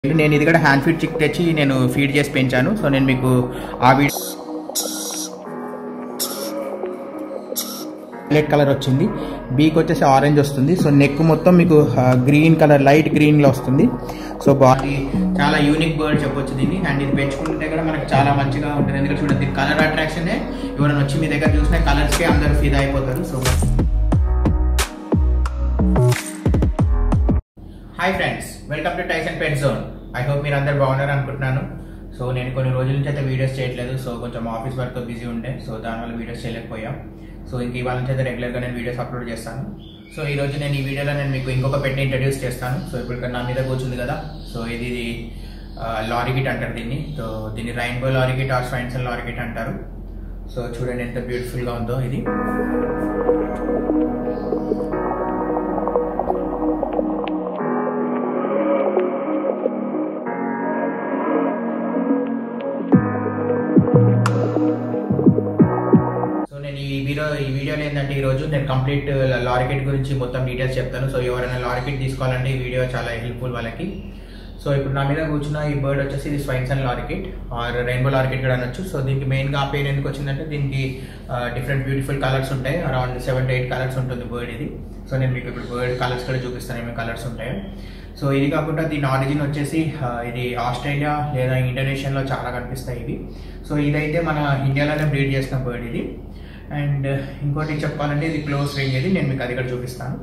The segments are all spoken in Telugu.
నేను ఇది కూడా హ్యాండ్ ఫీడ్ చిక్ తెచ్చి నేను ఫీడ్ చేసి పెంచాను సో నేను మీకు ఆ వీడియో వైలెట్ కలర్ వచ్చింది బీక్ వచ్చేసి ఆరెంజ్ వస్తుంది సో నెక్ మొత్తం మీకు గ్రీన్ కలర్ లైట్ గ్రీన్లో వస్తుంది సో బాడీ చాలా యూనిక్ బర్డ్ చెప్పొచ్చు దీన్ని అండ్ ఇది పెంచుకుంటే కూడా మనకు చాలా మంచిగా ఉంటుంది ఎందుకంటే చూడండి దీని కలర్ అట్రాక్షనే ఎవరైనా వచ్చి మీ దగ్గర చూసిన కలర్స్కే అందరూ ఫీదా అయిపోతారు so hi friends welcome to Tyson pen zone I hope మీరు అందరు బాగున్నారు అనుకుంటున్నాను సో నేను కొన్ని రోజుల నుంచి అయితే వీడియోస్ చేయట్లేదు సో కొంచెం ఆఫీస్ వర్క్తో బిజీ ఉండే సో దానివల్ల వీడియోస్ చేయలేకపోయాం సో ఇంక ఇవాళ నుంచి అయితే రెగ్యులర్గా నేను వీడియోస్ అప్లోడ్ చేస్తాను సో ఈ రోజు నేను ఈ వీడియోలో నేను మీకు ఇంకొక పెట్టి ఇంట్రడ్యూస్ చేస్తాను సో ఇప్పుడు ఇక్కడ నా మీద కూర్చుంది కదా సో ఇది లారిగిట్ అంటారు దీన్ని సో దీన్ని రైన్బో లారిగిట్ ఆర్ స్వైన్సన్ లారిగిట్ అంటారు సో చూడండి ఎంత బ్యూటిఫుల్గా ఉందో ఇది సో నేను ఈ వీడియో ఈ వీడియోలో ఏంటంటే ఈ రోజు నేను కంప్లీట్ లారికెట్ గురించి మొత్తం డీటెయిల్స్ చెప్తాను సో ఎవరైనా లారికెట్ తీసుకోవాలంటే ఈ వీడియో చాలా హెల్ప్ఫుల్ వాళ్ళకి సో ఇప్పుడు నా మీద కూర్చున్న ఈ బర్డ్ వచ్చేసి ఇది స్వైన్సన్ లారికెట్ ఆర్ రెయిన్బో లారికెట్ కూడా అనొచ్చు సో దీనికి మెయిన్గా ఆ పేరు ఎందుకు వచ్చిందంటే దీనికి డిఫరెంట్ బ్యూటిఫుల్ కలర్స్ ఉంటాయి around seven to eight colours ఉంటుంది బర్డ్ ఇది సో నేను మీకు ఇప్పుడు బర్డ్ కలర్స్ కూడా చూపిస్తాను ఏమేమి కలర్స్ ఉంటాయో సో ఇది కాకుండా దీని ఆరిజిన్ వచ్చేసి ఆ, ఇది ఆస్ట్రేలియా లేదా ఇండోనేషియాలో చాలా కనిపిస్తాయి ఇవి సో ఇదైతే మన ఇండియాలోనే బ్రీడ్ చేసిన బర్డ్ ఇది అండ్ ఇంకోటి చెప్పాలంటే ఇది క్లోజ్ రేంజ్ ఇది నేను మీకు అది కూడా చూపిస్తాను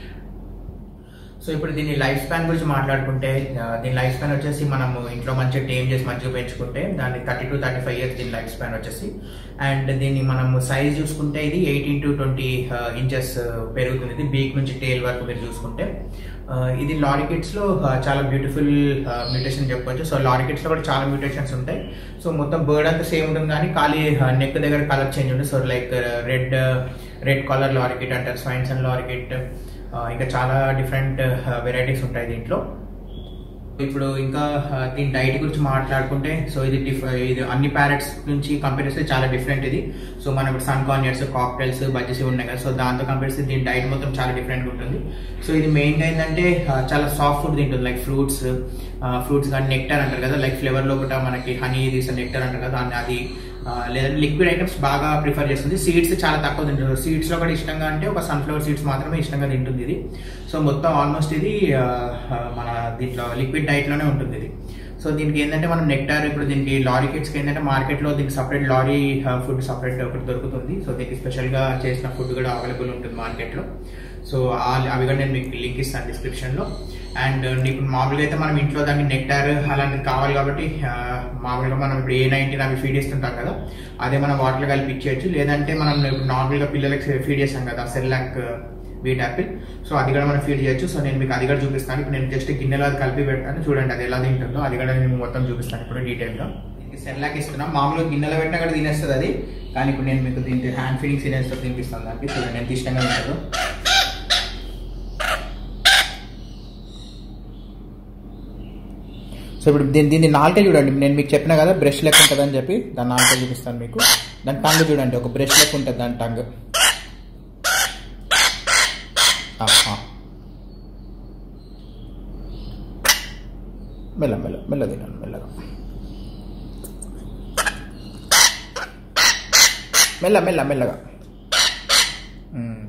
సో ఇప్పుడు దీని లైఫ్ స్పాన్ గురించి మాట్లాడుకుంటే ఆ, దీని లైఫ్ స్పాన్ వచ్చేసి మనము ఇంట్లో మంచిగా టేమ్ చేసి మంచిగా పెంచుకుంటే దాని thirty to thirty five years దీని లైఫ్ స్పాన్ వచ్చేసి అండ్ దీన్ని మనము సైజ్ చూసుకుంటే ఇది ఎయిటీన్ టు ట్వంటీ ఇంచెస్ పెరుగుతుంది ఇది బీక్ నుంచి టేల్ వరకు మీరు చూసుకుంటే ఆ, ఇది లారికిట్స్ లో ఆ, చాలా బ్యూటిఫుల్ మ్యూటేషన్ చెప్పొచ్చు సో లారికిట్స్ లో కూడా చాలా మ్యూటేషన్స్ ఉంటాయి సో మొత్తం బర్డ్ అంతా సేమ్ ఉంటుంది కానీ ఖాళీ నెక్ దగ్గర కలర్ చేంజ్ ఉంటుంది so like red red colour lorikeet అంటారు స్వైన్సన్ లారికిట్ ఇంకా చాలా డిఫరెంట్ వెరైటీస్ ఉంటాయి దీంట్లో ఇప్పుడు ఇంకా ఆ, దీని డైట్ గురించి మాట్లాడుకుంటే సో ఇది డిఫ్ ఇది అన్ని ప్యారెట్స్ నుంచి కంపేర్ చేస్తే చాలా డిఫరెంట్ ఇది సో మనం ఇప్పుడు సన్ కార్నియర్స్ కాక్టైల్స్ బజ్జెస్ ఇవి ఉన్నాయి కదా సో దాంతో కంపేర్ చేస్తే దీని డైట్ మొత్తం చాలా డిఫరెంట్ ఉంటుంది సో ఇది మెయిన్గా ఏంటంటే ఆ, చాలా సాఫ్ట్ ఫుడ్ తింటుంది లైక్ ఫ్రూట్స్ ఫ్రూట్స్ కానీ నెక్టర్ అంటారు కదా లైక్ ఫ్లేవర్ లోపల మనకి హనీ తీసే నెక్టర్ అంటారు కదా దాన్ని అది ఆ, లేదా లిక్విడ్ ఐటమ్స్ బాగా ప్రిఫర్ చేస్తుంది సీడ్స్ చాలా తక్కువ తింటుంది సీడ్స్ లో కూడా ఇష్టంగా అంటే ఒక సన్ఫ్లవర్ సీడ్స్ మాత్రమే ఇష్టంగా తింటుంది ఇది సో మొత్తం ఆల్మోస్ట్ ఇది ఆ, ఆ, మన దీంట్లో లిక్విడ్ డైట్ లోనే ఉంటుంది ఇది సో దీనికి ఏంటంటే మనం నెక్టార్ ఇప్పుడు దీనికి లారీ కిట్స్కి ఏంటంటే మార్కెట్లో దీనికి సపరేట్ లారీ ఫుడ్ సపరేట్ ఒకటి దొరుకుతుంది సో దీనికి స్పెషల్గా చేసిన ఫుడ్ కూడా అవైలబుల్ ఉంటుంది మార్కెట్లో సో ఆ- అవి కూడా నేను మీకు లింక్ ఇస్తాను డిస్క్రిప్షన్లో అండ్ నీకు మామూలుగా అయితే మనం ఇంట్లో దానికి నెక్టార్ అలాంటిది కావాలి కాబట్టి ఆ, మామూలుగా మనం ఇప్పుడు ఏ నైన్టీన్ అవి ఫీడ్ ఇస్తుంటాం కదా అదే మనం వాటర్ కలిపి ఇచ్చేయచ్చు లేదంటే మనం ఇప్పుడు నార్మల్గా పిల్లలకి ఫీడ్ చేస్తాం కదా సెర్లాక్ వీట్ యాపిల్ సో అది కూడా మనం ఫీడ్ చేయొచ్చు సో నేను మీకు అది కూడా చూపిస్తాను ఇప్పుడు నేను జస్ట్ గిన్నెలో అది కలిపి పెడతాను చూడండి అది ఎలా తింటుందో అది కూడా నేను మొత్తం చూపిస్తాను ఇప్పుడు డీటెయిల్గా దీనికి సెర్లాక్ ఇస్తున్నాం మామూలుగా గిన్నెలో పెట్టినా కూడా తినేస్తుంది అది కానీ ఇప్పుడు నేను మీకు దీనికి హ్యాండ్ ఫీడింగ్ సీరియల్స్తో తినిపిస్తాను దానికి చూడండి ఎంత ఇష్టంగా ఉంటుందో సో ఇప్పుడు దీని దీన్ని నాలుక చూడండి నేను మీకు చెప్పిన కదా బ్రష్ లెక్క ఉంటుంది అని చెప్పి దాని నాలుక చూపిస్తాను మీకు దాని టంగ్ చూడండి ఒక బ్రష్ లెక్క ఉంటుంది దాని టంగ్ ఆహా. మెల్ల మెల్ల మెల్ల తినండి మెల్లగా మెల్ల మెల్ల మెల్లగా మ్మ్.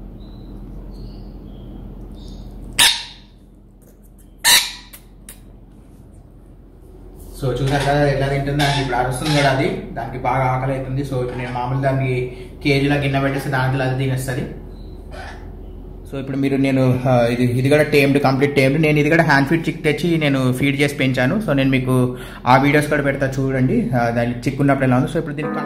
సో చూసారు కదా ఎలా తింటుందో అది ఇప్పుడు అరుస్తుంది కదా అది దానికి బాగా ఆకలి అవుతుంది సో ఇప్పుడు నేను మామూలు దానికి కేజీలో గిన్నె పెట్టేస్తే దాంట్లో అది తినేస్తుంది సో ఇప్పుడు మీరు నేను ఆ, ఇది ఇది కూడా టేమ్డ్ కంప్లీట్ టేమ్డ్ నేను ఇది కూడా హ్యాండ్ ఫీడ్ చిక్ తెచ్చి నేను ఫీడ్ చేసి పెంచాను సో నేను మీకు ఆ వీడియోస్ కూడా పెడతా చూడండి ఆ, దాని చిక్ ఉన్నప్పుడు ఎలా ఉంది సో ఇప్పుడు దీనికి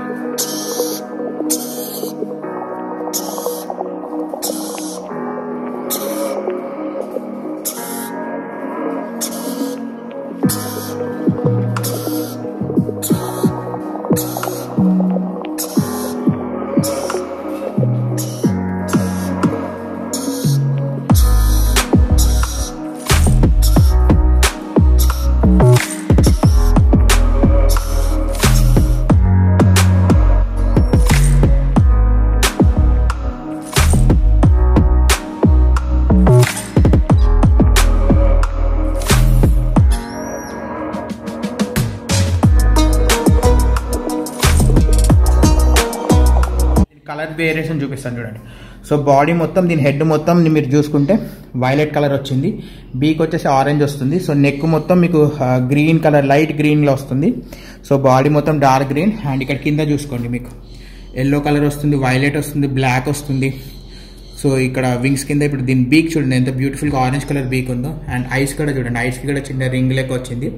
కలర్ వేరియేషన్ చూపిస్తాను చూడండి సో బాడీ మొత్తం దీని హెడ్ మొత్తం మీరు చూసుకుంటే వైలెట్ కలర్ వచ్చింది బీక్ వచ్చేసి ఆరెంజ్ వస్తుంది సో నెక్ మొత్తం మీకు గ్రీన్ కలర్ లైట్ గ్రీన్లో వస్తుంది సో బాడీ మొత్తం డార్క్ గ్రీన్ అండ్ ఇక్కడ కింద చూసుకోండి మీకు ఎల్లో కలర్ వస్తుంది వైలెట్ వస్తుంది బ్లాక్ వస్తుంది సో ఇక్కడ వింగ్స్ కింద ఇప్పుడు దీని బీక్ చూడండి ఎంత బ్యూటిఫుల్గా ఆరెంజ్ కలర్ బీక్ ఉందో అండ్ ఐస్ కూడా చూడండి ఐస్కి కూడా చిన్న రింగ్ లెక్క వచ్చింది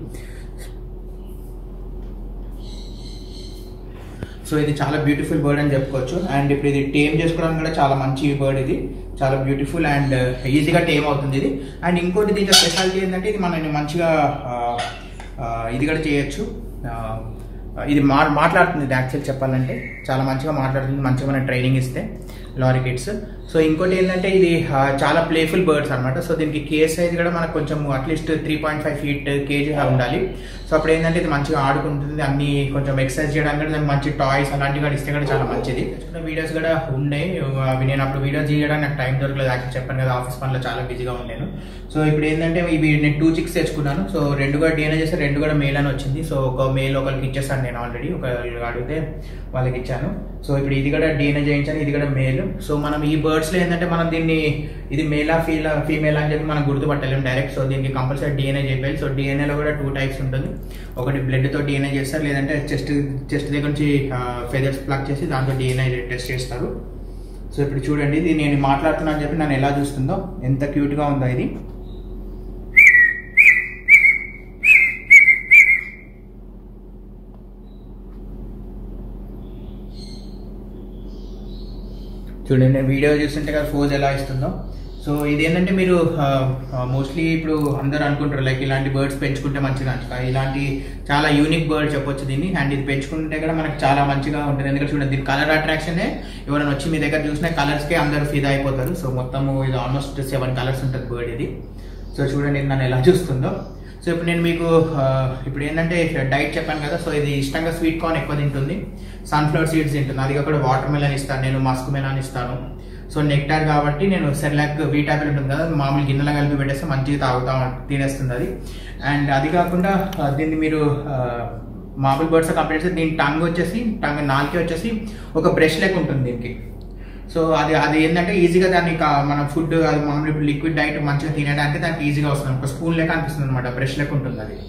సో ఇది చాలా బ్యూటిఫుల్ బర్డ్ అని చెప్పుకోవచ్చు అండ్ ఇప్పుడు ఇది టేమ్ చేసుకోవడానికి కూడా చాలా మంచి బర్డ్ ఇది చాలా బ్యూటిఫుల్ అండ్ ఈజీగా టేమ్ అవుతుంది ఇది అండ్ ఇంకోటి దీంట్లో స్పెషాలిటీ ఏంటంటే ఇది మనని మంచిగా ఆ, ఆ, ఇది కూడా చేయొచ్చు ఆ, ఇది మా మాట్లాడుతుంది యాక్చువల్ చెప్పాలంటే చాలా మంచిగా మాట్లాడుతుంది మంచిగా మనం ట్రైనింగ్ ఇస్తే లారీ కిడ్స్ సో ఇంకోటి ఏంటంటే ఇది ఆ, చాలా ప్లేఫుల్ బర్డ్స్ అనమాట సో దీనికి కేస్ సైజ్ కూడా మనకు కొంచెం at least three point five feet cage ఉండాలి సో అప్పుడు ఏంటంటే ఇది మంచిగా ఆడుకుంటుంది అన్ని కొంచెం ఎక్సర్సైజ్ చేయడానికి కూడా దానికి మంచి టాయ్స్ అలాంటివి కూడా ఇస్తే కూడా చాలా మంచిది వీడియోస్ కూడా ఉన్నాయి అవి నేను అప్పుడు వీడియోస్ చేయడానికి నాకు టైం దొరకలేదు యాక్చువల్ చెప్పాను కదా ఆఫీస్ పనిలో చాలా బిజీగా ఉన్నాను సో ఇప్పుడు ఏంటంటే ఇవి నేను టూ చిక్స్ తెచ్చుకున్నాను సో రెండు కూడా డిఎన్ఏ చేస్తే రెండు కూడా మేల్ అని వచ్చింది సో ఒక మేల్ ఒకరికి ఇచ్చేసాను నేను ఆల్రెడీ ఒక అడిగితే వాళ్ళకి ఇచ్చాను సో ఇప్పుడు ఇది కూడా డిఎన్ఏ చేయించాను ఇది కూడా మేల్ సో మనం ఈ బర్డ్స్ లో ఏంటంటే మనం దీన్ని ఇది మేలా ఫీల్ ఫీమేల్ అని చెప్పి మనం గుర్తుపట్టలేము డైరెక్ట్ సో దీనికి కంపల్సరీ డిఎన్ఏ చేయాలి సో డిఎన్ఏలో కూడా టూ టైప్స్ ఉంటుంది ఒకటి బ్లడ్ తో డిఎన్ఏ చేస్తారు లేదంటే చెస్ట్ చెస్ట్ దగ్గర నుంచి ఫెదర్స్ ప్లగ్ చేసి దాంతో డిఎన్ఏ టెస్ట్ చేస్తారు సో ఇప్పుడు చూడండి ఇది నేను మాట్లాడుతున్నాను అని చెప్పి నన్ను ఎలా చూస్తుందో ఎంత క్యూట్ గా ఉందో ఇది చూడండి నేను వీడియో చూస్తుంటే కదా ఫోజ్ ఎలా ఇస్తుందో సో ఇది ఏంటంటే మీరు మోస్ట్లీ ఇప్పుడు అందరు అనుకుంటారు లైక్ ఇలాంటి బర్డ్స్ పెంచుకుంటే మంచిగా అంట ఇలాంటి చాలా యూనిక్ బర్డ్ చెప్పొచ్చు దీన్ని అండ్ ఇది పెంచుకుంటే కూడా మనకు చాలా మంచిగా ఉంటుంది ఎందుకంటే చూడండి దీని కలర్ అట్రాక్షనే ఎవరైనా వచ్చి మీ దగ్గర చూసిన కలర్స్కే అందరు ఫిదా అయిపోతారు సో మొత్తము ఇది ఆల్మోస్ట్ సెవెన్ కలర్స్ ఉంటుంది బర్డ్ ఇది సో చూడండి ఇది నన్ను ఎలా చూస్తుందో సో ఇప్పుడు నేను మీకు ఆ, ఇప్పుడు ఏంటంటే డైట్ చెప్పాను కదా సో ఇది ఇష్టంగా స్వీట్ కార్న్ ఎక్కువ తింటుంది సన్ఫ్లవర్ సీడ్స్ తింటుంది అది కాకుండా వాటర్ మెలన్ ఇస్తాను నేను మస్క్ మెలన్ ఇస్తాను సో నెక్టార్ కాబట్టి నేను సెర్లాక్ వీటాపిల్ ఉంటుంది కదా మామూలు గిన్నెలో కలిపి పెట్టేస్తే మంచిగా తాగుతా తినేస్తుంది అది అండ్ అది కాకుండా ఆ, దీన్ని మీరు ఆ, మామూలు బర్డ్స్ కంపేర్ చేస్తే దీని టంగ్ వచ్చేసి టంగ్ నాలుకే వచ్చేసి ఒక బ్రష్ లెక్క ఉంటుంది దీనికి సో అది అది ఏంటంటే ఈజీగా దాన్ని కా- మన ఫుడ్ అది మామూలు ఇప్పుడు లిక్విడ్ డైట్ మంచిగా తినడానికి దానికి ఈజీగా వస్తుంది ఒక స్పూన్ లెక్క అనిపిస్తుంది అనమాట బ్రష్ లెక్క ఉంటుంది అది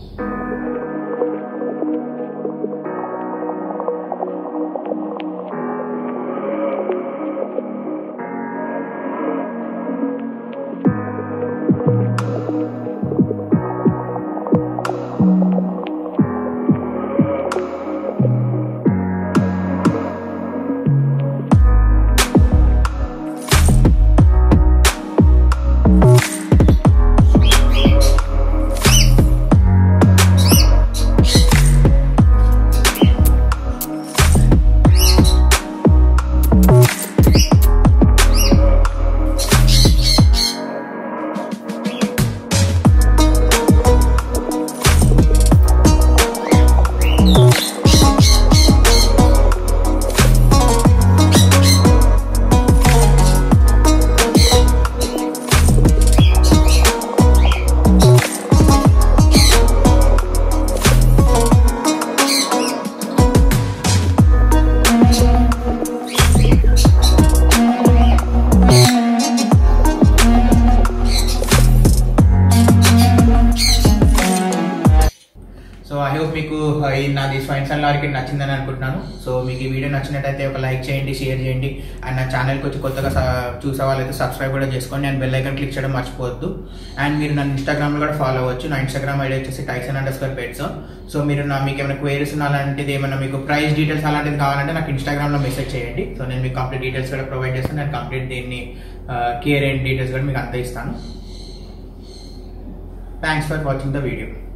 సో ఐ హోప్ మీకు ఆ, ఈ నాది స్వైన్ సన్ లారీకి నచ్చిందని అనుకుంటున్నాను సో మీకు ఈ వీడియో నచ్చినట్టయితే ఒక లైక్ చేయండి షేర్ చేయండి అండ్ నా ఛానల్కి వచ్చి కొత్తగా స- చూసే వాళ్ళైతే సబ్స్క్రైబ్ కూడా చేసుకోండి అండ్ బెల్ ఐకాన్ క్లిక్ చేయడం మర్చిపోవద్దు అండ్ మీరు నన్ను ఇన్స్టాగ్రామ్లో కూడా ఫాలో అవ్వచ్చు నా ఇన్స్టాగ్రామ్ ఐడి వచ్చేసి Tyson underscore pets so మీరు నా మీకు ఏమైనా క్వేరీస్ అలాంటిది ఏమైనా మీకు ప్రైస్ డీటెయిల్స్ అలాంటిది కావాలంటే నాకు ఇన్స్టాగ్రామ్లో మెసేజ్ చేయండి సో నేను మీకు కంప్లీట్ డీటెయిల్స్ కూడా ప్రొవైడ్ చేస్తాను నేను కంప్లీట్ దీన్ని కేర్ అండ్ డీటెయిల్స్ కూడా మీకు అంతా ఇస్తాను thanks for watching the video